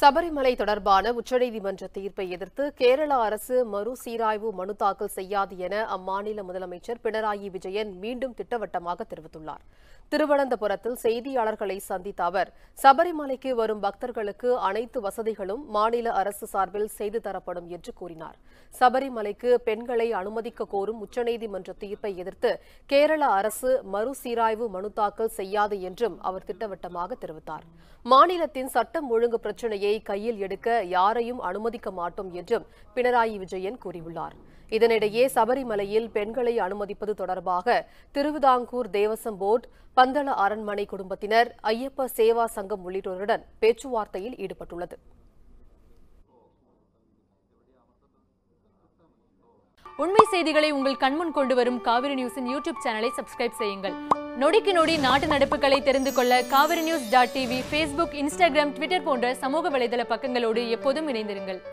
சபரிமலை தொடர்பான உச்சநீதிமன்ற தீர்ப்பை எதிர்த்து கேரள அரசு மறுசீராய்வு மனு தாக்கல் செய்யாது என அம்மாநில முதலமைச்சர் பினராயி விஜயன் மீண்டும் திட்டவட்டமாக தெரிவித்துள்ளார் திருவனந்தபுரத்தில் செய்தியாளர்களை சந்தித்த அவர் சபரிமலைக்கு வரும் பக்தர்களுக்கு அனைத்து வசதிகளும் மாநில அரசு சார்பில் செய்து தரப்படும் என்று கூறினார் சபரிமலைக்கு பெண்களை அனுமதிக்க கோரும் உச்சநீதிமன்ற தீர்ப்பை எதிர்த்து கேரள அரசு மறுசீராய்வு மனு தாக்கல் செய்யாது என்றும் அவர் திட்டவட்டமாக தெரிவித்தார் மாநிலத்தின் சட்டம் ஒழுங்கு பிரச்சினையை கையில் எடுக்க யாரையும் அனுமதிக்க மாட்டோம் என்றும் பினராயி விஜயன் கூறியுள்ளார் இதனிடையே சபரிமலையில் பெண்களை அனுமதிப்பது தொடர்பாக திருவிதாங்கூர் தேவசம் போர்டு பந்தள அரண்மனை குடும்பத்தினர் ஐயப்ப சேவா சங்கம் உள்ளிட்டோருடன் பேச்சுவார்த்தையில் ஈடுபட்டுள்ளது உண்மை செய்திகளை உங்கள் கண்முன் கொண்டு வரும் காவிரி நியூஸின் யூடியூப் சேனலை சப்ஸ்கிரைப் செய்யுங்கள் நொடிக்கு நொடி நாட்டு நடப்புகளை தெரிந்து கொள்ள Kaveri news dot TV Facebook Instagram Twitter போன்ற சமூக வலைதள பக்கங்களோடு எப்போதும் இணைந்திருங்கள்